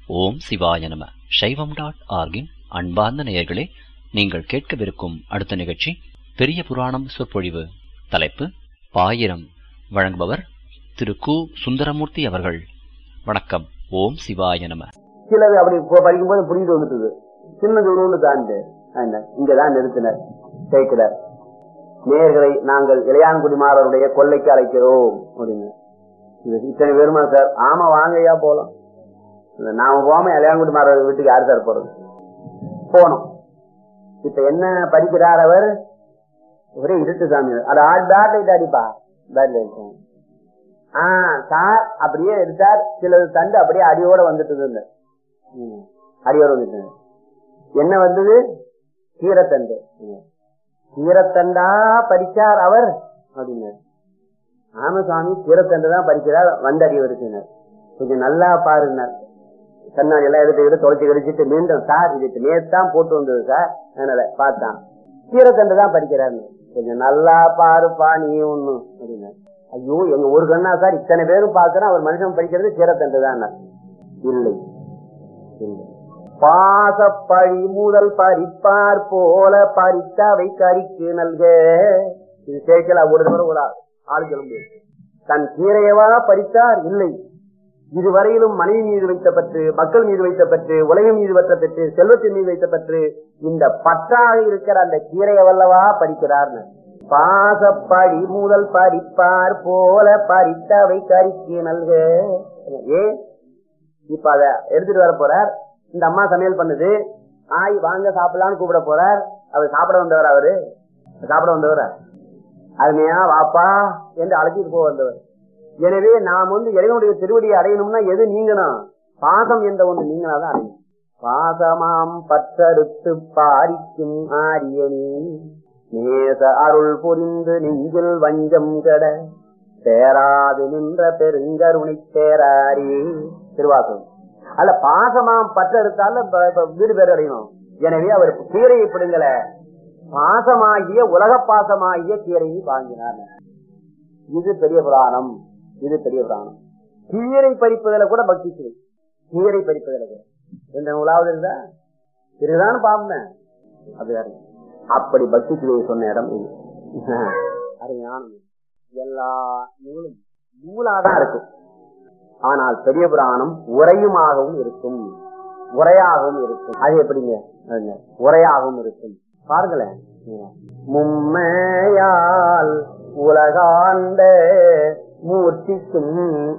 ஓம் சிவாய நம சைவம் டாட் ஆர்கின் அன்பார்ந்த நேயர்களே நீங்கள் கேட்கவிருக்கும் அடுத்த நிகழ்ச்சி பெரிய புராணம் சொற்பொழிவு தலைப்பு பாயிரம் வழங்குபவர் திரு கு சுந்தரமூர்த்தி அவர்கள் வணக்கம் ஓம் சிவாய நம சிலது அப்படி போ- படிக்கும்போது புரியுது வந்துட்டுது சின்னது ஒன்று தாண்டு இங்கதான் நிறுத்தினர் கேட்கிறார் நேர்களை நாங்கள் இளையான்குடிமாரருடைய கொல்லைக்கு அழைக்கிறோம் அப்படின்னு இது இத்தனை பேருமா சார் ஆமா வாங்கய்யா போலாம் இந்த நாம போகாம இளையான்குடிமாரர் வீட்டுக்கு யார் சார் போறது போனோம் இப்ப என்ன படிக்கிறார் அவர் ஒரே இருட்டு சாமி அது ஆள் பேட் லைட் அடிப்பா பேட் லைட் ஆஹ் சார் அப்படியே எடுத்தார் சிலது தண்டு அப்படியே அடியோட வந்துட்டு இந்த ம். அடியோட வந்துட்டு என்ன வந்தது கீரத்தண்டு ம். கீரத்தண்டா படிச்சார் அவர் அப்படின்னாரு ராமசாமி கீரத்தண்டு தான் படிக்கிறார் வந்த அடி வருத்தினார் கொஞ்சம் நல்லா பாருனார் கண்ணாடி எல்லாம் எடுத்து எடுத்து தொலைச்சு கழிச்சிட்டு மீண்டும் சார் இதுக்கு நேத்தான் போட்டு வந்தது சார் அதனால பார்த்தான் கீரத்தண்டு தான் படிக்கிறார் கொஞ்சம் நல்லா பாருப்பா நீ ஒண்ணு அப்படின்னாரு ஐயோ எங்க ஒரு கண்ணா சார் இத்தனை பேரும் பார்க்கிறோம் அவர் மனுஷன் படிக்கிறது கீரத்தண்டு தான் இல்லை இல்லை பாசப்பழி முதல் பறிப்பார் போல பறித்தவை கறிக்கு நல்க இது சேர்க்கல ஒரு தடவை ஒரு ஆள் ஆள் சொல்ல முடியாது தன் கீரையவா பறித்தார் இல்லை இதுவரையிலும் மனைவி மீது வைத்த பற்று மக்கள் மீது வைத்த பற்று உலகம் மீது வைத்த பற்று செல்வத்தின் மீது வைத்த பற்று இந்த பற்றாக இருக்கிற அந்த கீரையவல்லவா பறிக்கிறார்னு பாசப்படி முதல் பறிப்பார் போல பறித்தவை கறிக்கு நல்க ஏன் இப்ப அத எடுத்துட்டு வர போறார் இந்த அம்மா சமையல் பண்ணுது ஆய் வாங்க சாப்பிடலாம்னு கூப்பிட போறார் அவர் சாப்பிட வந்தவர் அவரு சாப்பிட வந்தவர் அருமையா வாப்பா என்று அழைச்சிட்டு போக வந்தவர் எனவே நாம் வந்து இறைவனுடைய திருவடியை அடையணும்னா எது நீங்கணும் பாசம் என்ற ஒன்று நீங்களாதான் அடையணும் பாசமாம் பற்றறுத்து பாரிக்கும் ஆரியனே நேச அருள் புரிந்து நெஞ்சில் வஞ்சம் கட சேராது நின்ற பெருங்கருணை சேராரே திருவாசகம் அல்ல பாசமாம் பற்றறுத்தால ப- ப- வீடு பேர் அடையணும் எனவே அவர் கீரையை பிடுங்கல பாசமாகிய உலக பாசமாகிய கீரையை வாங்கினார் இது பெரிய புராணம் இது பெரிய புராணம் கீரை பறிப்பதில கூட பக்தி சிறை கீரை பறிப்பதில கூட எந்த நூலாவது இருந்தா இதுதான் பாம்பேன் அது வேற. அப்படி பக்தி சிறையை சொன்ன இடம் இது அருமையான நூல். எல்லா நூலும் நூலாதான் இருக்கு ஆனால் பெரிய புராணம் உரையுமாகவும் இருக்கும் உரையாகவும் இருக்கும் அது எப்படிங்க அதுங்க, உரையாகவும் இருக்கும் பாருங்களேன் மும்மையால் உலகாண்ட மூர்த்திக்கும்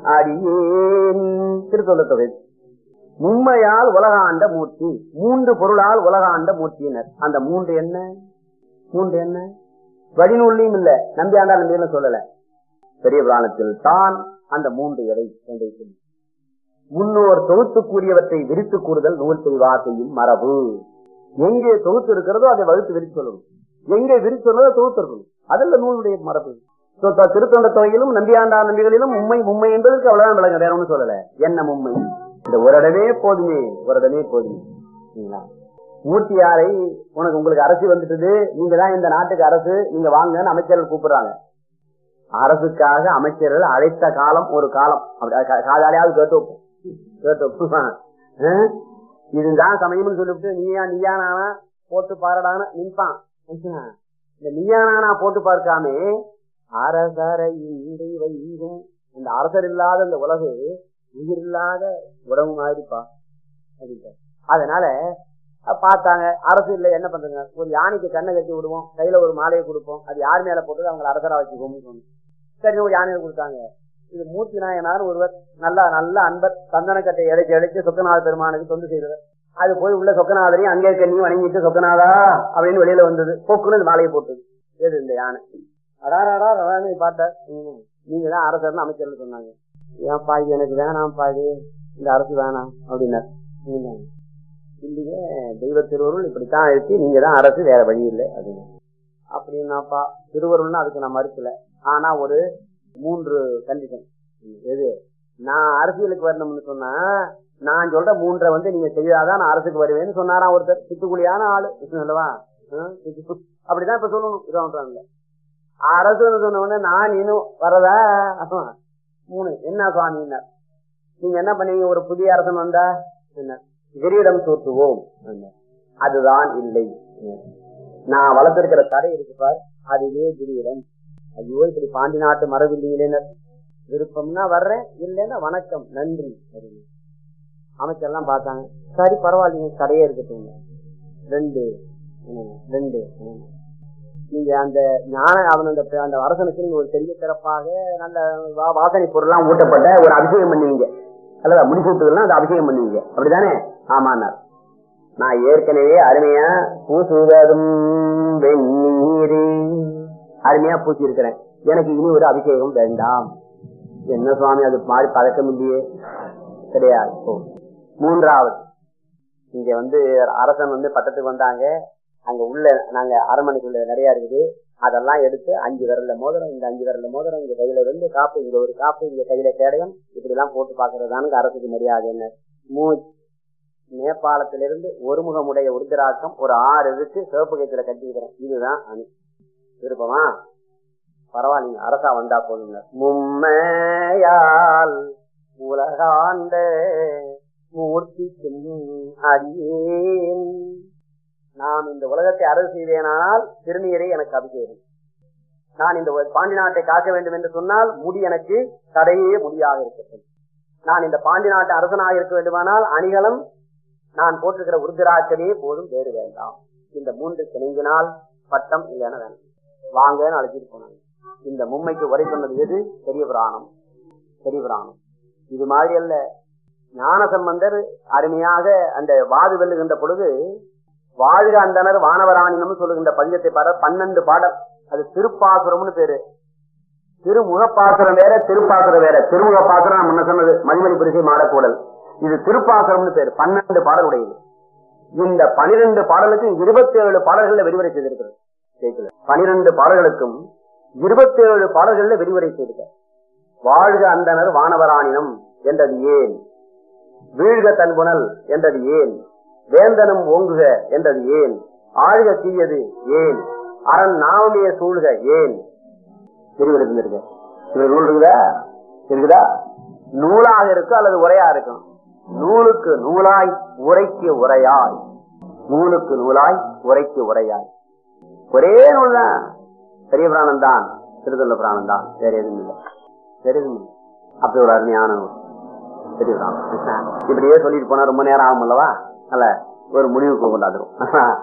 அடியேன் திருத்தொல்ல தொகை மும்மையால் உலகாண்ட மூர்த்தி மூன்று பொருளால் உலகாண்ட மூர்த்தியினர் அந்த மூன்று என்ன மூன்று என்ன வழிநூல்லையும் இல்ல நம்பியாண்டா நம்பியும் சொல்லல பெரிய புராணத்தில் தான் அந்த மூன்று எடை என்று சொல்லி முன்னோர் தொகுத்து கூறியவற்றை விரித்து கூறுதல் நூல் செய்வார் செய்யும் மரபு எங்கே தொகுத்து இருக்கிறதோ அதை வகுத்து விரித்து சொல்லணும் எங்கே விரித்து சொன்னதோ தொகுத்து இருக்கணும் அதுல நூலுடைய மரபு So, த- திருத்தொண்ட தொகையிலும் நம்பியாண்டா நம்பிகளிலும் உண்மை உண்மை என்பதற்கு அவ்வளவுதான் விளங்க வேற ஒண்ணும் சொல்லல என்ன உண்மை இந்த ஒரு இடமே போதுமே ஒரு இடமே போதுமே சரிங்களா? மூர்த்தியாரை உனக்கு உங்களுக்கு அரசு வந்துட்டது நீங்க தான் இந்த நாட்டுக்கு அரசு நீங்க வாங்கன்னு அமைச்சர்கள் கூப்பிடுறாங்க அரசுக்காக அமைச்சர்கள் அழைத்த காலம் ஒரு காலம் அப்படி அது கா- காதாலையாவது கேட்டு வைப்போம் கேட்டு வைப்போம். ஆ? இதுதான் சமயம்னு சொல்லிவிட்டு நீயா நீயா நானா போட்டு பாரடான்னு நிற்பான் இந்த நீயா நானா போட்டு பார்க்காம அரசரை இன்றி வைகும் இந்த அரசர் இல்லாத இந்த உலகு உயிர் இல்லாத உடம்பு மாதிரிப்பா அப்படின்ட்டார். அதனால அஹ், பார்த்தாங்க அரசு இல்லை என்ன பண்றாங்க ஒரு யானைக்கு கண்ணை கட்டி விடுவோம் கையில ஒரு மாலையை கொடுப்போம் அது யார் மேல போட்டது அவங்க அரசரா வச்சுக்கோம்னு சொன்னோம் சரி ஒரு யானையை கொடுத்தாங்க இது மூர்த்தி நாயனார் ஒருவர் நல்லா நல்ல அன்பர் சந்தனக்கட்டை இடைச்சு இடைச்சு சொக்கநாத பெருமானுக்கு தொண்டு செய்தவர் அது போய் உள்ள சொக்கநாதரையும் அங்கே கண்ணியும் வணங்கிட்டு சொக்கநாதா அப்படின்னு வெளியில வந்தது போக்குன்னு இந்த மாலையை போட்டது எது இந்த யானை அடாராடா அடான்னு பார்த்தார் ம், நீங்க தான் அரசர்னு அமைச்சர்னு சொன்னாங்க ஏன்பா இது எனக்கு வேணாம்ப்பா இது இந்த அரசு வேணாம் அப்படின்னார் ம். இல்லையே தெய்வ திருவருள் இப்படித்தான் இருக்கு நீங்க தான் அரசு வேற வழி இல்லை அப்படின்னு அப்படின்னாப்பா திருவருள்னா அதுக்கு நான் மறுக்கல ஆனா ஒரு மூன்று கண்டிஷன் எது நான் அரசியலுக்கு வரணும்னு சொன்னா நான் சொல்ற மூன்றை வந்து நீங்க செய்யாதான் நான் அரசுக்கு வருவேன்னு சொன்னாராம் ஒருத்தர் சித்துக்குழியான ஆளு அல்லவா ஆ, சித்து- அப்படிதான் இப்ப சொல்லணும் இதான் அரசு சொன்ன உடனே நான் இன்னும் வரதா மூணு என்ன சுவாமின்னார் நீங்க என்ன பண்ணீங்க ஒரு புதிய அரசன் வந்தா என்ன கிரீடம் சூட்டுவோம் என்ன அதுதான் இல்லை நான் வளர்த்திருக்கிற தடை இருக்கு பார் அதுவே கிரீடம் ஐயோ இப்படி பாண்டி நாட்டு மரபு இல்லைங்களே விருப்பம்னா வர்றேன் இல்லைன்னா வணக்கம் நன்றி அப்படின்னு அமைச்சர்லாம் பார்த்தாங்க சரி பரவாயில்லைங்க கடையே இருக்கட்டும் ரெண்டு ம், ரெண்டு ம். நீங்க அந்த ஞான அவன் அந்த அந்த அரசனுக்கு நீங்க ஒரு பெரிய சிறப்பாக நல்ல வா- வாசனை பொருள்லாம் ஊட்டப்பட்ட ஒரு அபிஷேகம் பண்ணுவீங்க அல்லதா முடிசூட்டுதல்னா அந்த அபிஷேகம் பண்ணுவீங்க அப்படிதானே ஆமாண்ணார் நான் ஏற்கனவே அருமையா பூசுவதும் வெந்நீரே அருமையா பூசி இருக்கிறேன் எனக்கு இனி ஒரு அபிஷேகம் வேண்டாம் என்ன சுவாமி அது மாதிரி பழக்கம் இல்லையே கிடையாது ஓ. மூன்றாவது இங்க வந்து அரசன் வந்து பட்டத்துக்கு வந்தாங்க அங்க உள்ள நாங்க அரண்மனைக்குள்ள நிறைய இருக்குது அதெல்லாம் எடுத்து அஞ்சு விரல்ல மோதிரம் இந்த அஞ்சு விரல்ல மோதிரம் இங்க கையில ரெண்டு காப்பு இங்க ஒரு காப்பு இங்க கையில கேடயம் இப்படி எல்லாம் போட்டு பாக்குறதுதானுங்க அரசுக்கு மரியாதை என்ன மூ நேபாளத்திலிருந்து ஒருமுகமுடைய உருதிராக்கம் ஒரு ஆறு இருக்கு சிவப்பு கைத்துல கட்டிக்கிறேன் இதுதான் அணி விருப்பமா பரவாயில்லைங்க அரசா வந்தா போதுங்க மும்மையால் உலகாண்ட மூர்த்தி அடியேன் நாம் இந்த உலகத்தை அரசு செய்வேனானால் திருநீரை எனக்கு அபிஷேகம் நான் இந்த பாண்டி நாட்டை காக்க வேண்டும் என்று சொன்னால் முடி எனக்கு தடையே முடியாக இருக்கட்டும் நான் இந்த பாண்டி நாட்டு அரசனாக இருக்க வேண்டுமானால் அணிகலம் நான் போட்டிருக்கிற உருதிராட்சமே போதும் வேறு வேண்டாம் இந்த மூன்று கிணங்கினால் பட்டம் இல்லைன்னா வேண்டாம் வாங்கன்னு அழைச்சிட்டு போனாங்க இந்த மும்மைக்கு உரை சொன்னது எது பெரிய புராணம் பெரிய புராணம் இது மாதிரி அல்ல ஞான சம்பந்தர் அருமையாக அந்த வாது வெல்லுகின்ற பொழுது வாழ்க அந்தனர் வானவராணினம் சொல்லுகின்ற பதியத்தை பாட பன்னெண்டு பாடல் அது திருப்பாசுரம்னு பேரு திருமுகப்பாசுரம் வேற திருப்பாசுரம் வேற திருமுகப்பாசுரம் நான் முன்ன சொன்னது மணிமணி புரிசை மாடக்கூடல் இது திருப்பாசுரம்னு பேரு பன்னெண்டு பாடல் உடையது இந்த பனிரெண்டு பாடலுக்கு இருபத்தி ஏழு பாடல்கள்ல விரிவுரை செய்திருக்கிறது கேட்கல பனிரெண்டு பாடல்களுக்கும் இருபத்தி ஏழு பாடல்கள்ல விரிவுரை செய்திருக்க வாழ்க அந்தனர் வானவராணினம் என்றது ஏன் வீழ்க தன்புணல் என்றது ஏன் வேந்தனும் ஓங்குக என்றது ஏன் ஆழ்க தீயது ஏன் அரண் நாவமே சூழ்க ஏன் விரிவுரை செஞ்சிருக்க இது நூல் இருக்குதா இருக்குதா நூலாக இருக்கும் அல்லது உரையா இருக்கும் நூலுக்கு நூலாய் உரைக்கு உரையாய் நூலுக்கு நூலாய் உரைக்கு உரையாய் ஒரே நூல் தான் பெரிய பிராணம் தான் திருத்தொல்ல பிராணம் தான் வேற எதுவும் இல்லை வேற எதுவும் இல்லை அப்படி ஒரு அருமையான நூல் பெரிய பிராணம் இப்படியே சொல்லிட்டு போனா ரொம்ப நேரம் ஆகும் அல்லவா அல்ல ஒரு முடிவுக்கு கொண்டாந்துரும்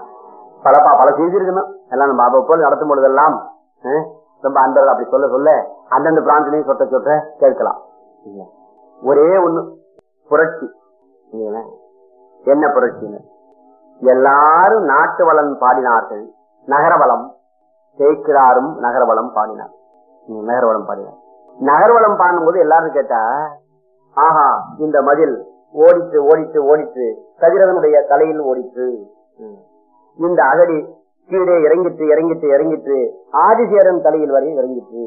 பல பா- பல செய்தி இருக்கணும் எல்லாம் நம்ம அவ்வப்போது நடத்தும் பொழுதெல்லாம் அஹ், ரொம்ப அன்பர்கள் அப்படி சொல்ல சொல்ல அந்தந்த பிராந்திலையும் சொட்ட சொட்ட கேட்கலாம் ஒரே ஒண்ணு புரட்சி இல்லைங்களா? என்ன புரட்சின்னு எல்லாரும் நாட்டு வளம் பாடினார்கள் நகரவளம் ஜெயிக்கிறாரும் நகரவளம் பாடினார் ம், நகரவளம் பாடினார் நகர்வளம் பாடும்போது எல்லாரும் கேட்டா ஆஹா இந்த மதில் ஓடிட்டு ஓடிட்டு ஓடிட்டு கதிரவனுடைய தலையில் ஓடிட்டு ம். இந்த அகடி கீழே இறங்கிட்டு இறங்கிட்டு இறங்கிட்டு ஆதிசேரன் தலையில் வரை இறங்கிட்டு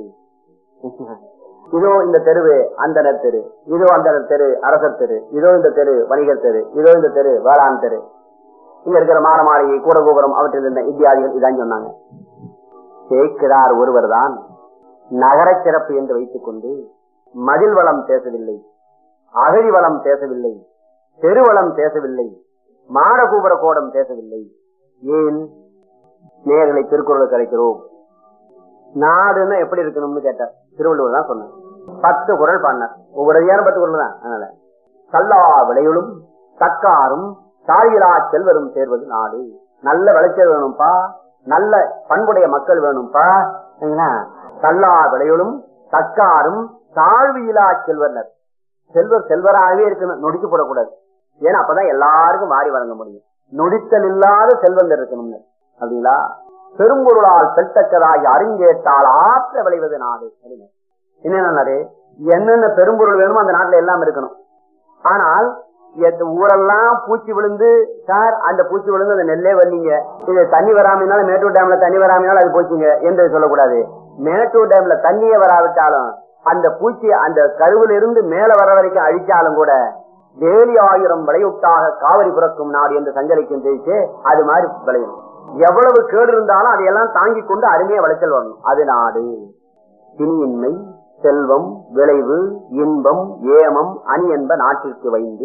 இதோ இந்த தெருவு அந்தனர் தெரு இதோ அந்தனர் தெரு அரசர் தெரு இதோ இந்த தெரு வணிகர் தெரு இதோ இந்த தெரு வேளாண் தெரு இங்க இருக்கிற மாட மாளிகை கூடகோபுரம் அவற்றில் இருந்த இத்தியாதிகள் இதான் சொன்னாங்க சேர்க்கிறார் ஒருவர் தான் நகர சிறப்பு என்று வைத்துக் கொண்டு மதில் வளம் பேசவில்லை அகழி வளம் பேசவில்லை தெருவளம் பேசவில்லை மாடகூபர கோடம் பேசவில்லை ஏன் நேர்களை திருக்குறளுக்கு அழைக்கிறோம் நாடுன்னா எப்படி இருக்கணும்னு கேட்டார் திருவள்ளுவர் தான் சொன்னார் பத்து குரல் பாடினார் ஒவ்வொரு அதிகாரம் பத்து குரல் தான் அதனால கல்லா விளையுளும் தக்காரும் தாயிலா செல்வரும் சேர்வது நாடு நல்ல விளைச்சல் வேணும்பா நல்ல பண்புடைய மக்கள் வேணும்பா சரிங்களா? கல்லா விளையுளும் தக்காரும் தாழ்வியிலா செல்வர்னர் செல்வர் செல்வராகவே இருக்கணும் நொடிக்கு போடக்கூடாது ஏன்னா அப்பதான் எல்லாருக்கும் மாறி வழங்க முடியும் நொடித்தல் இல்லாத செல்வங்கள் இருக்கணும்னு அப்படிங்களா பெரும்பொருளால் செல்தக்கதாகி அறிஞ்சேட்டால் ஆற்ற விளைவது நாடு அப்படிங்க. என்னென்ன என்னென்ன பெரும்பொருள் வேணுமோ அந்த நாட்டுல எல்லாம் இருக்கணும் ஆனால் எத்த ஊரெல்லாம் பூச்சி விழுந்து சார் அந்த பூச்சி விழுந்து அந்த நெல்லே வரலீங்க இது தண்ணி வராமனால மேட்டூர் டேம்ல தண்ணி வராமனால அது போச்சுங்க என்று சொல்லக்கூடாது மேட்டூர் டேம்ல தண்ணியே வராவிட்டாலும் அந்த பூச்சி அந்த கருவில இருந்து மேல வர வரைக்கும் அழிச்சாலும் கூட வேலி ஆயிரம் விளையுட்டாக காவிரி பிறக்கும் நாடு என்று சஞ்சரிக்கும் தெரிவிச்சு அது மாதிரி விளையும் எவ்வளவு கேடு இருந்தாலும் அதையெல்லாம் தாங்கிக் கொண்டு அருமையா விளைச்சல் வரணும் அது நாடு பிணியின்மை செல்வம் விளைவு இன்பம் ஏமம் அணி என்ப நாட்டிற்கு வைந்து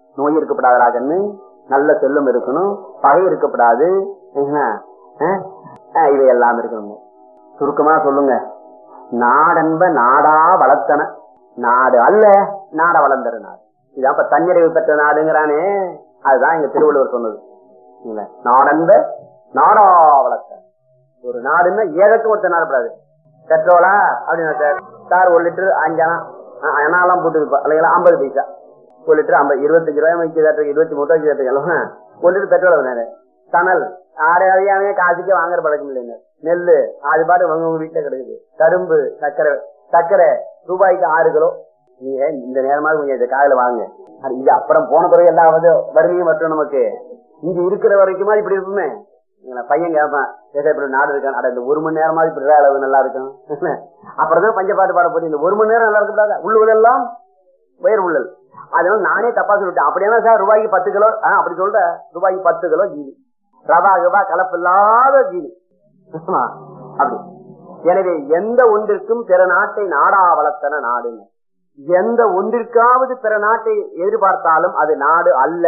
நோய் இருக்கப்படாதா கண்ணு நல்ல செல்லும் இருக்கணும் பகை இருக்கப்படாது என்ன? அஹ்? அஹ், இவை எல்லாம் இருக்கணும் சுருக்கமா சொல்லுங்க நாடென்ப நாடா வளர்த்தன நாடு அல்ல நாட வளர்ந்தரு நாடு இதான் இப்ப தன்னிறைவு பெற்ற நாடுங்கிறானே அதுதான் எங்க திருவள்ளுவர் சொன்னது இல்ல, நாடென்ப நாடா வளர்த்த ஒரு நாடுன்னா ஏதற்கும் ஒருத்தர் நாடப்படாது பெட்ரோலா அப்படின்னா சார் சார் ஒரு லிட்டர் அஞ்சனா அனாலாம் போட்டு இல்லைங்களா ஐம்பது பைசா ஒரு லிட்டர் ஐம்பது இருபத்தஞ்சு ரூபாய் வைக்கிறதாட்டு இருபத்தி மூணு ரூபாய் வைக்கிறதாட்டு ஒரு லிட்டர் பெட்ரோல் வேணாரு சணல் ஆறு அறியாமே காசுக்கே வாங்குற பழக்கம் இல்லைங்க நெல்லு அது பாட்டு உங்க உங்க வீட்டுல கிடைக்குது கரும்பு சர்க்கரை சர்க்கரை ரூபாய்க்கு ஆறு கிலோ நீங்க இந்த நேரமா கொஞ்சம் இந்த காதுல வாங்க அது இது அப்புறம் போன பிறகு எல்லாம் வந்து வறுமையும் மற்றும் நமக்கு இங்க இருக்கிற வரைக்குமா இப்படி இருக்குமே இவனை பையன் கேட்பான் ஏதா இப்படி நாடு இருக்கான் அட இந்த ஒரு மணி நேரமாவது இப்படி அளவு நல்லா இருக்கும் அப்புறம் தான் பஞ்சப்பாட்டு பாட போது இந்த ஒரு மணி நேரம் நல்லா இருக்கக்கூடாது உள்ளுவதெல்லாம் உயர் உள்ளல் அதனால நானே தப்பா சொல்லிட்டேன் அப்படியானா சார் ரூபாய்க்கு பத்து கிலோ ஆ, அப்படி சொல்ற ரூபாய்க்கு பத்து கிலோ ஜீனி ரவா கிவா கலப்பில்லாத ஜீனி ஆமா, அப்படி எனவே எந்த ஒன்றிற்கும் பிற நாட்டை நாடா வளர்த்தன நாடுங்க எந்த ஒன்றிற்காவது பிற நாட்டை எதிர்பார்த்தாலும் அது நாடு அல்ல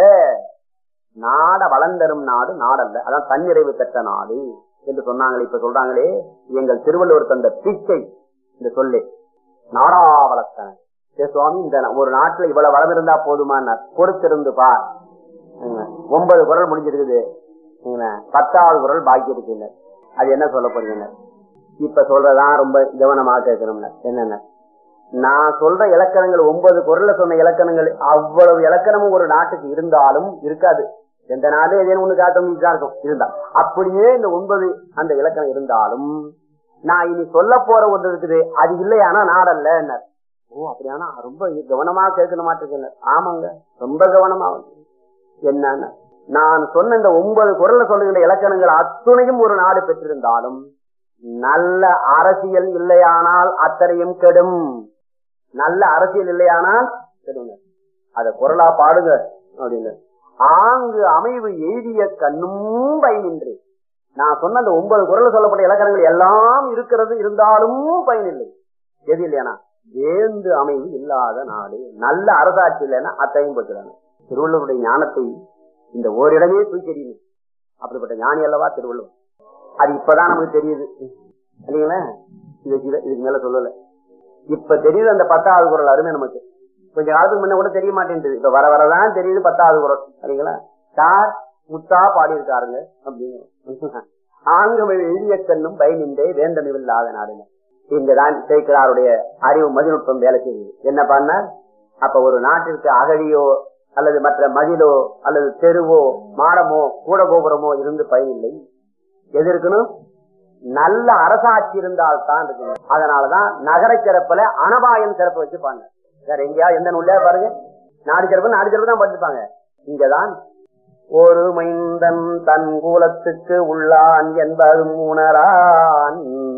நாட வளர்ந்தரும் நாடு நாடல்ல அதான் தன்னிறைவு பெற்ற நாடு என்று சொன்னாங்களே இப்ப சொல்றாங்களே எங்கள் திருவள்ளுவர் தந்த பிச்சை இந்த சொல்லு நாடா வளர்த்தன சரி சுவாமி இந்த ஒரு நாட்டுல இவ்வளவு வளம் இருந்தா போதுமானார் பொறுத்திருந்து பார் என்ன, ஒன்பது குரல் முடிஞ்சிருக்குது என்ன, பத்தாவது குரல் பாக்கி இருக்குங்க அது என்ன சொல்ல போறீங்க இப்ப சொல்றதான் ரொம்ப கவனமா கேட்கணும்ல என்னென்ன நான் சொல்ற இலக்கணங்கள் ஒன்பது குரல்ல சொன்ன இலக்கணங்கள் அவ்வளவு இலக்கணமும் ஒரு நாட்டுக்கு இருந்தாலும் இருக்காது எந்த நாடு ஏதேனும் ஒண்ணு காட்டும் இருக்கும் இருந்தா அப்படியே இந்த ஒன்பது அந்த இலக்கணம் இருந்தாலும் நான் இனி சொல்ல போற ஒன்று இருக்குது அது இல்லையானா நாடல்ல ஓ அப்படியானா ரொம்ப கவனமா கேட்கணும் மாட்டிருக்கேன் ஆமாங்க ரொம்ப கவனமா என்னன்னு நான் சொன்ன இந்த ஒன்பது குரல்ல சொல்லுகின்ற இலக்கணங்கள் அத்துணையும் ஒரு நாடு பெற்றிருந்தாலும் நல்ல அரசியல் இல்லையானால் அத்தனையும் கெடும் நல்ல அரசியல் இல்லையானால் கெடுங்க அத குரலா பாடுங்க அப்படின்னு ஆங்கு அமைவு எய்திய கண்ணும் பயனின்றி நான் சொன்ன அந்த ஒன்பது குரல் சொல்லப்பட்ட இலக்கணங்கள் எல்லாம் இருக்கிறது இருந்தாலும் பயனில்லை எது இல்லையானா வேந்து அமைவு இல்லாத நாடு நல்ல அரசாட்சி இல்லைன்னா அத்தையும் போச்சுறாங்க திருவள்ளுவருடைய ஞானத்தை இந்த ஓரிடமே தூக்கி அப்படிப்பட்ட ஞானி அல்லவா திருவள்ளுவர் அது இப்பதான் நமக்கு தெரியுது இல்லைங்களா இது இது- இதுக்கு மேல சொல்லல இப்ப தெரியுது அந்த பத்தாவது குரல் அருமை நமக்கு கொஞ்ச காலத்துக்கு முன்ன கூட தெரிய மாட்டேங்குது இப்ப வர வரதான் தெரியுது பத்தாவது குரல் சரிங்களா சார் முத்தா பாடி இருக்காருங்க அப்படின்னு ஆங்கமை எழுதிய கண்ணும் பயனின்றே வேந்தமில்லாத நாடுங்க இங்கதான் சேக்கராருடைய அறிவு மதிநுட்பம் வேலை செய்யுது என்ன பண்ணார் அப்ப ஒரு நாட்டிற்கு அகழியோ அல்லது மற்ற மதிலோ அல்லது தெருவோ மாடமோ கூட கோபுரமோ இருந்து பயனில்லை எது இருக்கணும் நல்ல அரசாட்சி இருந்தால் தான் இருக்கணும் அதனாலதான் நகர சிறப்புல அனபாயம் சிறப்பு வச்சு பாருங்க வேற எங்கேயாவது எந்த நூல்லையா பாருங்க நாடு சிறப்பு நாடு சிறப்பு தான் படிச்சுப்பாங்க இங்கதான் ஒரு மைந்தன் தன் கூலத்துக்கு உள்ளான் என்பது உணரான்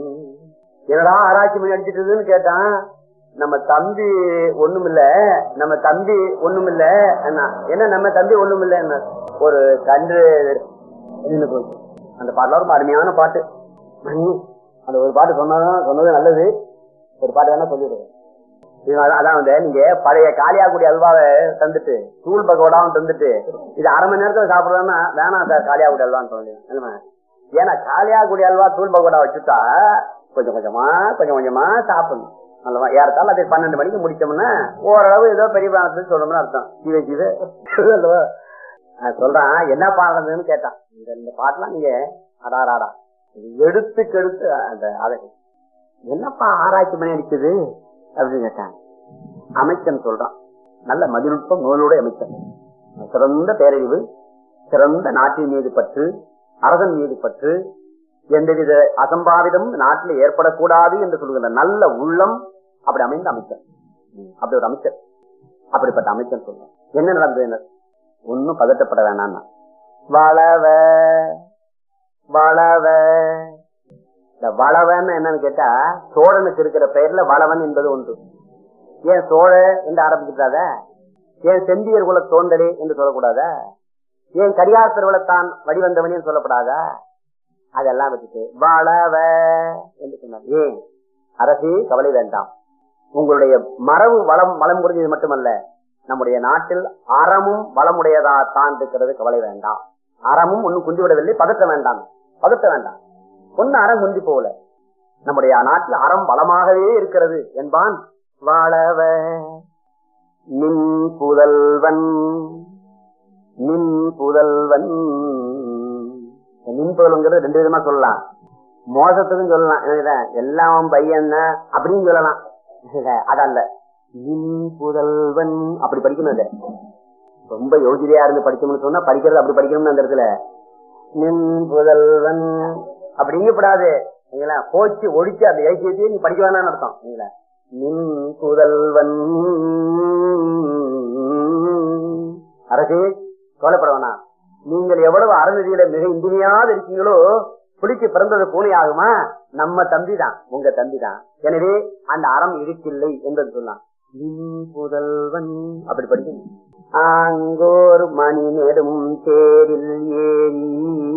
என்னடா ஆராய்ச்சி பண்ணி அடிச்சிட்டு கேட்டான் நம்ம தம்பி ஒண்ணுமில்ல நம்ம தம்பி ஒண்ணுமில்ல என்ன என்ன நம்ம தம்பி ஒண்ணுமில்ல என்ன ஒரு கன்று நின்னு போச்சு அந்த பாட்டுல ரொம்ப அருமையான பாட்டு ஹம், அந்த ஒரு பாட்டு சொன்னதும் சொன்னது நல்லது ஒரு பாட்டு வேணா சொல்லிடுறேன் இது அதான் அதான் வந்து நீங்க பழைய காளியாக்குடி அல்வாவை தந்துட்டு தூள் பக்கோடாவும் தந்துட்டு இது அரை மணி நேரத்துல சாப்பிடுறோம்னா வேணாம் சார் காளியாக்குடி அல்வான்னு சொல்லுங்க ஏன்னா காளியாக்குடி அல்வா தூள் பக்கோடா வச்சுட்டா கொஞ்சம் கொஞ்சமா கொஞ்சம் கொஞ்சமா சாப்பிடணும் அல்லவா ஏறத்தாலும் அதை பன்னெண்டு மணிக்கு முடிச்சோம்னா ஓரளவு ஏதோ பெரிய பிராணத்துக்கு சொல்லணும்னு அர்த்தம் ஜீவ ஜீவ அல்லவா நான் சொல்றான் என்ன பாடுறதுன்னு கேட்டான் இந்த இந்த பாட்டுலாம் நீங்க அடாராடா இது எடுத்துக்கு எடுத்து அந்த அதை என்னப்பா ஆராய்ச்சி பண்ணி அடிச்சது அப்படின்னு கேட்டான் அமைச்சன் சொல்றான் நல்ல மதிநுட்பம் நூலோட அமைச்சன் சிறந்த பேரழிவு சிறந்த நாட்டின் மீது பற்று அரசன் மீது பற்று எந்தவித அசம்பாவிதம் நாட்டில் ஏற்படக்கூடாது என்று சொல்லுகின்ற நல்ல உள்ளம் அப்படி அமைந்த அமைச்சர் அப்படி ஒரு அமைச்சர் அப்படிப்பட்ட அமைச்சர் சொல்றான் என்ன நடந்தது ஒன்னும் பதட்டப்பட வேணாம் வளவ வளவ இந்த வளவன் என்னன்னு கேட்டா சோழனுக்கு இருக்கிற பெயர்ல வளவன் என்பது ஒன்று ஏன் சோழ என்று ஆரம்பிக்கிறாத ஏன் செம்பியர் குல தோன்றலே என்று சொல்லக்கூடாதா ஏன் கரியார் திருவளத்தான் வடிவந்தவனே சொல்லப்படாதா அதெல்லாம் வச்சுட்டு வளவ என்று சொன்னார் ஏன் அரசே கவலை வேண்டாம் உங்களுடைய மரபு வளம் வளம் புரிஞ்சது மட்டுமல்ல நம்முடைய நாட்டில் அறமும் வளமுடையதாத்தான் இருக்கிறது கவலை வேண்டாம் அறமும் ஒன்னும் குந்தி விடவில்லை பதட்ட வேண்டாம் பதட்ட வேண்டாம் ஒன்னு அறம் குந்தி போல நம்முடைய நாட்டில் அறம் பலமாகவே இருக்கிறது என்பான் வாழவ நின் புதல்வன் நின் புதல்வன் நின் புதல்வங்கிறது ரெண்டு விதமா சொல்லலாம் மோசத்துக்கும் சொல்லலாம் என்னது, எல்லாம் பையன் தான் அப்படின்னு சொல்லலாம் இல்ல, அதல்ல நின் புதல்வன் அப்படி படிக்கணும் இல்ல ரொம்ப யோகிதையா இருந்து படிச்சோம்னு சொன்னா படிக்கிறது அப்படி படிக்கணும்னு அந்த இடத்துல நின் புதல்வன் அப்படிங்கப்படாது சரிங்களா போச்சு ஒழிச்சு அந்த இலக்கியத்தையே நீ படிக்க வேணாம்னு அர்த்தம் சரிங்களா நின் புதல்வன் அரசே கவலைப்பட வேணாம் நீங்கள் எவ்வளவு அறநெறியில மிக இன்றிமையாது இருக்கீங்களோ புலிக்கு பிறந்தது பூனை ஆகுமா நம்ம தம்பி தான் உங்க தம்பி தான் எனவே அந்த அறம் இருக்கில்லை என்பது சொல்லலாம் நின் புதல்வன் அப்படி படிக்கணும் ஆங்கோர் மணி நெடும் தேரில் ஏறி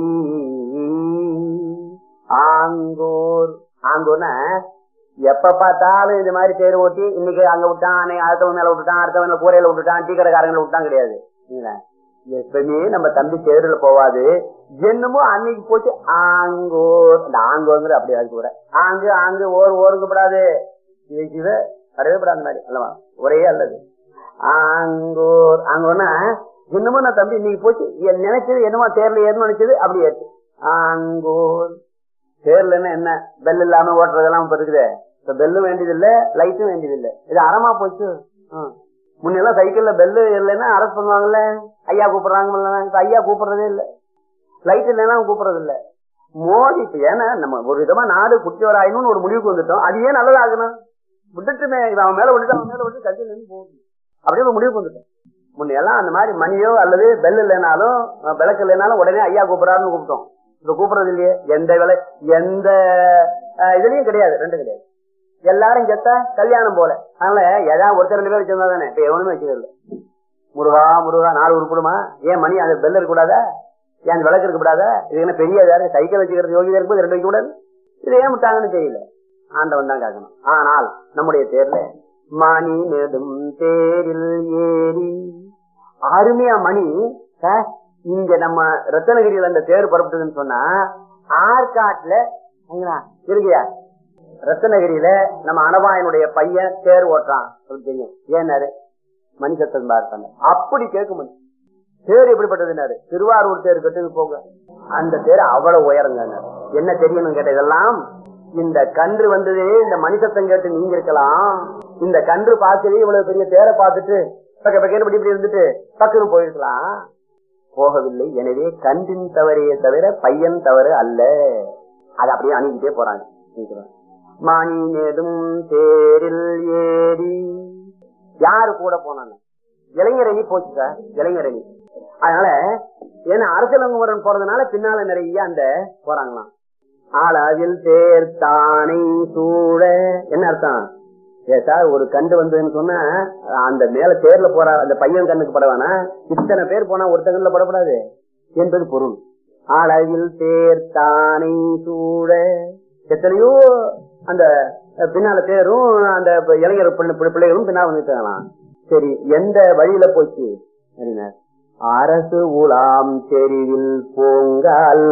ஆங்கோர் ஆங்கோர்னா எப்ப பார்த்தாலும் இந்த மாதிரி தேர் ஓட்டி இன்னைக்கு அங்க விட்டான் அன்னைக்கு அடுத்தவன் மேல விட்டுட்டான் அடுத்தவன் கூரையில விட்டுட்டான் டீ கடைக்காரங்களை விட்டான் கிடையாது இல்ல. எப்பவுமே நம்ம தம்பி தேர்ல போவாது என்னமோ அன்னைக்கு போச்சு ஆங்கோர் இந்த ஆங்கோங்கிற அப்படி அது கூட ஆங்கு ஆங்கு ஓர் ஓருங்கப்படாது இவ வரவே படாத மாதிரி அல்லவா ஒரே அல்லது ஆங்கோர் ஆங்கோர்னா என்னமோ நான் தம்பி இன்னைக்கு போச்சு என் நினைச்சது என்னமோ தேர்ல ஏறணும் நினைச்சது அப்படி ஏற்று ஆங்கோர் தேர்ல என்ன பெல் இல்லாம ஓட்டுறதெல்லாம் இப்ப இருக்குது இப்ப பெல்லும் வேண்டியது இல்ல லைட்டும் வேண்டியது இல்ல இது அறமா போச்சு ம். முன்னெல்லாம் சைக்கிள்ல பெல்லு இல்லைன்னா அரெஸ்ட் பண்ணுவாங்கல்ல ஐயா கூப்பிடுறாங்க இப்ப ஐயா கூப்பிடுறதே இல்ல லைட் இல்லைன்னா கூப்பிடுறது இல்ல மோடி இப்ப ஏன்னா நம்ம ஒரு விதமா நாடு குட்டியோர் ஆயினும்னு ஒரு முடிவுக்கு வந்துட்டோம் அது ஏன் நல்லதாகணும் விட்டுட்டுமே இவன் அவன் மேல விட்டுட்டு அவன் மேல விட்டு கட்சியில் நின்று போகுது அப்படியே ஒரு முடிவுக்கு வந்துட்டோம் முன்னெல்லாம் அந்த மாதிரி மணியோ அல்லது பெல் இல்லைனாலும் அஹ், விளக்கு இல்லைனாலும் உடனே ஐயா கூப்பிடுறாருன்னு கூப்பிட்டோம் இப்ப கூப்பிடுறது இல்லையே எந்த விலை எந்த அஹ், இதுலயும் கிடையாது ரெண்டு கிடையாது எல்லாரும் செத்தா கல்யாணம் போல அதனால ஏதாவது ஒருத்தர் ரெண்டு பேர் வச்சிருந்தா தானே இப்ப எவனுமே வச்சது இல்ல முருகா முருகா நாடு உருப்படுமா ஏன் மணி அந்த பெல் இருக்கக்கூடாதா ஏன் அந்த விளக்கு இருக்கக்கூடாதா இது என்ன பெரிய யாரு சைக்கிள் வச்சுக்கிறது யோகிதா இருக்கும்போது ரெண்டு வைக்க கூடாது இது ஏன் விட்டாங்கன்னு தெரியல ஆண்டவன் தான் கேட்கணும் ஆனால் நம்முடைய தேர்ல மணி நெடும் தேரில் ஏறி அருமையா மணி சார், இங்க நம்ம ரத்தனகிரியில அந்த தேர் புறப்பட்டதுன்னு சொன்னா ஆற்காட்டுல சரிங்களா, இருக்கியா ரத்தனகிரியில நம்ம அனபாயனுடைய பையன் தேர் ஓட்டுறான் உங்களுக்கு தெரியும் ஏன்னாரு மணி சத்தம் பார்த்தாங்க அப்படி கேட்கும் தேர் எப்படிப்பட்டதுனாரு திருவாரூர் தேர் கட்டுக்கு போங்க அந்த தேர் அவ்வளவு உயரங்க என்ன தெரியணும் கேட்ட இதெல்லாம் இந்த கன்று வந்ததே இந்த மணி சத்தம் கேட்டு நீங்க இருக்கலாம் இந்த கன்று பார்க்கவே இவ்வளவு பெரிய தேரை பார்த்துட்டு பக்க பக்கன்னு இப்படி இப்படி இருந்துட்டு பக்குன்னு போயிருக்கலாம் போகவில்லை எனவே கன்றின் தவறே தவிர பையன் தவறு அல்ல அது அப்படியே அணுகிட்டே போறாங்க கேக்குறாங்க. மணி நெடும் தேரில் ஏறி யாரு கூட போனாங்க இளைஞரணி போச்சு சார் இளைஞரணி அதனால ஏன்னா அரசியலங்குமரன் போறதுனால பின்னால நிறைய அந்த போறாங்களாம் அளவில் தேர்த்தானை சூழ என்ன அர்த்தம் ஏ சார் ஒரு கண்டு வந்ததுன்னு சொன்னா அந்த மேல தேர்ல போற அந்த பையன் கண்ணுக்கு பட வேணாம் இத்தனை பேர் போனா ஒருத்த கண்ணுல படக்கூடாது என்பது பொருள் அளவில் தேர்த்தானை சூழ எத்தனையோ அந்த பின்னால தேரும் அந்த இளைஞர் பிள்ளை- பிள்ளை- பிள்ளைகளும் பின்னால் வந்துட்டாங்களாம் சரி எந்த வழியில போச்சு அப்படின்னா அரசு உலாம் தெருவில் போங்கால்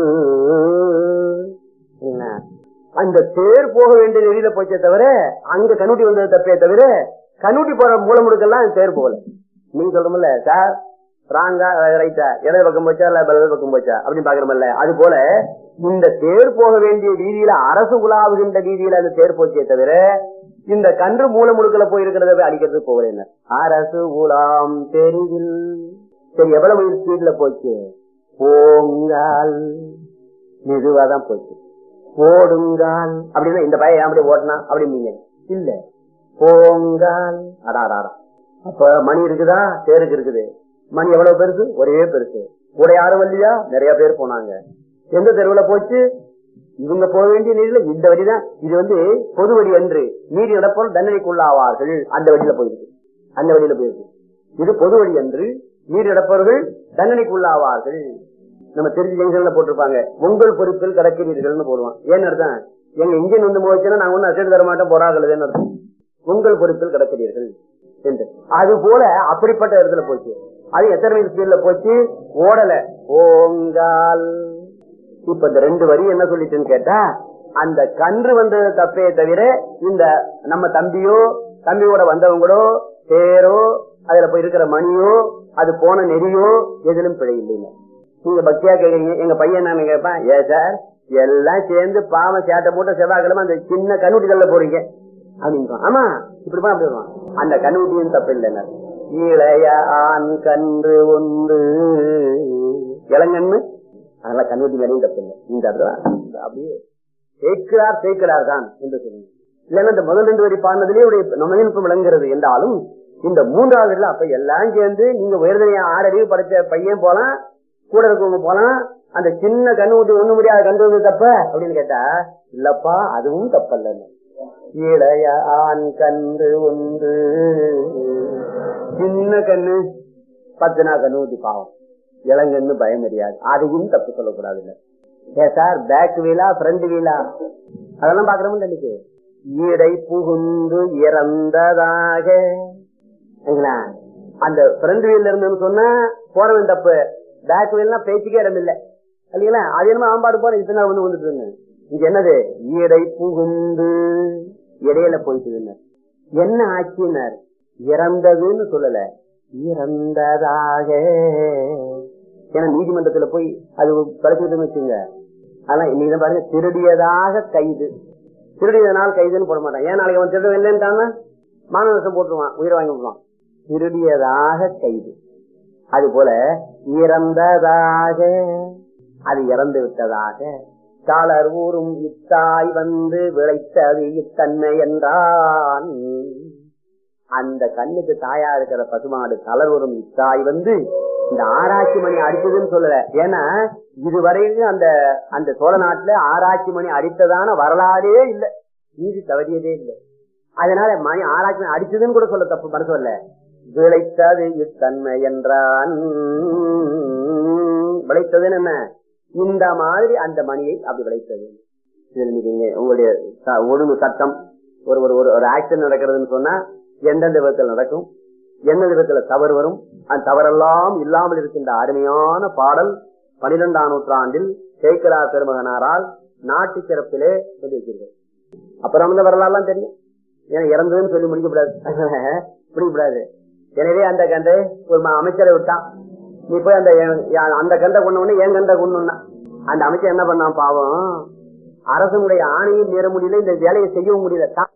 என்ன அந்த தேர் போக வேண்டிய நெறியில போச்சே தவிர அங்க கண்ணுட்டி வந்தது தப்பே தவிர கண்ணுட்டி போற மூலமுடுக்கெல்லாம் தேர் போகல நீங்க சொல்றோம்ல சார் ராங்கா ரைட்டா இடது பக்கம் போச்சா இல்ல வலது பக்கம் போச்சா அப்படின்னு பாக்குறோம்ல அது போல இந்த தேர் போக வேண்டிய வீதியில அரசு உலாவுகின்ற வீதியில அந்த தேர் போச்சே தவிர இந்த கன்று மூல முடுக்கல போயிருக்கிறத போய் அடிக்கிறது போகிறேன் அரசு உலாம் தெருவில் சரி எவ்வளவு ஸ்பீட்ல போச்சு போங்கால் மெதுவாதான் போச்சு ஓடுங்கால் அப்படின்னா இந்த பையன் ஏன் அப்படி ஓட்டினா அப்படின்னீங்க இல்ல போங்கால் அடா அடா, அடா. அப்ப மணி இருக்குதா தேருக்கு இருக்குது மணி எவ்வளவு பெருசு ஒரே பெருசு கூட யாரும் இல்லையா நிறைய பேர் போனாங்க எந்த தெருவுல போச்சு இவங்க போக வேண்டிய நீர்ல இந்த வழிதான் இது வந்து பொது வழி அன்று நீர் இடப்போல் தண்டனைக்குள்ளாவார்கள் அந்த வழியில போயிருக்கு அந்த வழியில போயிருக்கு இது பொது வழி அன்று நீர் இடப்பவர்கள் தண்டனைக்குள்ளாவார்கள் நம்ம திருச்சி ஜங்ஷன்ல போட்டிருப்பாங்க உங்கள் பொறுப்பில் கிடக்கிறீர்கள்னு போடுவான் ஏன்னு அர்த்தம் எங்க இன்ஜின் வந்து போச்சுன்னா நாங்க ஒன்னும் அசைடு தர மாட்டோம் போறாங்களேன்னு அர்த்தம் உங்கள் பொறுப்பில் கிடக்கிறீர்கள் என்று அது போல அப்படிப்பட்ட இடத்துல போச்சு அது எத்தனை மீட்டர் ஸ்பீட்ல போச்சு ஓடல ஓங்கால் இப்ப இந்த ரெண்டு வரி என்ன சொல்லிட்டுன்னு கேட்டா அந்த கன்று வந்தது தப்பே தவிர இந்த நம்ம தம்பியோ தம்பியோட வந்தவங்களோ தேரோ அதுல போய் இருக்கிற மணியோ அது போன நெறியோ எதிலும் பிழை இல்லைங்க நீங்க பக்தியா கேக்குறீங்க எங்க பையன் என்னன்னு கேட்பான் ஏ சார் எல்லாம் சேர்ந்து பாவம் சேட்டை போட்டு செவ்வாய்க்கிழமை அந்த சின்ன கண்ணுட்டிகள்ல போறீங்க அப்படின்னு ஆமா இப்படி அப்படி வருவான் அந்த கண்ணுட்டியும் தப்பு இல்லைங்க இளைய ஆண் கன்று ஒன்று இளங்கண்ணு அதெல்லாம் கண்ணுட்டி மேலையும் தப்பு இல்லை இந்த இடத்துல அப்படியே தேய்க்கிறார் தேய்க்கிறார் தான் என்று சொல்லுங்க இல்லைன்னா இந்த முதல் ரெண்டு வரி பாடினதுலேயே நொமையினுக்கும் விளங்குறது என்றாலும் இந்த மூன்றாவது அப்ப எல்லாம் சேர்ந்து நீங்க உயர்தனையா ஆறறிவு படைச்ச பையன் போலாம் கூட இருக்கவங்க போலாம் அந்த சின்ன கண்ணு ஊட்டி ஒண்ணு முடியாத கண்டு வந்து தப்ப அப்படின்னு கேட்டா இல்லப்பா அதுவும் தப்பல்ல இளைய ஆண் கன்று ஒன்று சின்ன கண்ணு பத்து நாள் கண்ணு ஊட்டி பாவம் இளங்கன்னு பயம் தெரியாது அதையும் தப்பு சொல்லக்கூடாது இல்ல ஏ சார் பேக் வீலா ஃப்ரண்ட் வீலா அதெல்லாம் பாக்குறோம் இன்னைக்கு ஈடை புகுந்து இறந்ததாக அந்த ஃப்ரண்ட் வீல்ல இருந்துன்னு சொன்னா போறவன் தப்பு பேக் வீல்னா பேச்சுக்கே இடம் இல்ல இல்லைங்களா அது என்ன ஆம்பாடு போற இத்தனை நாள் வந்து வந்துட்டு இங்க என்னது ஈடை புகுந்து இடையில போயிட்டு என்ன ஆட்சியினர் இறந்ததுன்னு சொல்லல இறந்ததாக ஏன்னா நீதிமன்றத்துல போய் அது படைச்சுட்டு வச்சுங்க ஆனா இன்னைக்கு பாருங்க திருடியதாக கைது திருடியதனால் கைதுன்னு போட மாட்டான் ஏன் நாளைக்கு அவன் திருட இல்லைன்ட்டாங்க மானவசம் போட்டுருவான் உயிரை வாங்கி விடுவான் திருடியதாக கைது அது போல இறந்ததாக அது இறந்து விட்டதாக சாளர் ஊரும் இத்தாய் வந்து விளைத்தது இத்தன்மை என்றான் அந்த கண்ணுக்கு தாயா இருக்கிற பசுமாடு தளர்வரும் இத்தாய் வந்து இந்த ஆராய்ச்சி மணி அடித்ததுன்னு சொல்லல ஏன்னா இதுவரைக்கும் அந்த அந்த சோழ நாட்டுல ஆராய்ச்சி மணி அடித்ததான வரலாறே இல்லை நீதி தவறியதே இல்லை அதனால மணி ஆராய்ச்சி மணி அடிச்சதுன்னு கூட சொல்ல தப்பு மனசு இல்ல விளைத்தது இத்தன்மை என்றான் விளைத்ததுன்னு என்ன இந்த மாதிரி அந்த மணியை அப்படி விளைத்தது உங்களுடைய ஒழுங்கு சட்டம் ஒரு ஒரு ஒரு ஆக்சிடென்ட் நடக்கிறதுன்னு சொன்னா எந்தெந்த விதத்தில் நடக்கும் எந்தெந்த விதத்துல தவறு வரும் அந்த தவறெல்லாம் இல்லாமல் இருக்கின்ற அருமையான பாடல் பனிரெண்டாம் நூற்றாண்டில் சேக்கலா பெருமகனாரால் நாட்டு சிறப்பிலே சொல்லி வச்சிருக்காரு அப்புறம் அந்த வரலாறுலாம் தெரியும் ஏன்னா இறந்ததுன்னு சொல்லி முடிக்கப்படாது முடிக்கப்படாது எனவே அந்த கண்டை ஒரு அமைச்சரை விட்டான் நீ போய் அந்த அந்த கண்டை கொண்ட உடனே என் கண்டை கொண்டுனா அந்த அமைச்சர் என்ன பண்ணான் பாவம் அரசனுடைய ஆணையும் மீற முடியல இந்த வேலையை செய்யவும் முடியல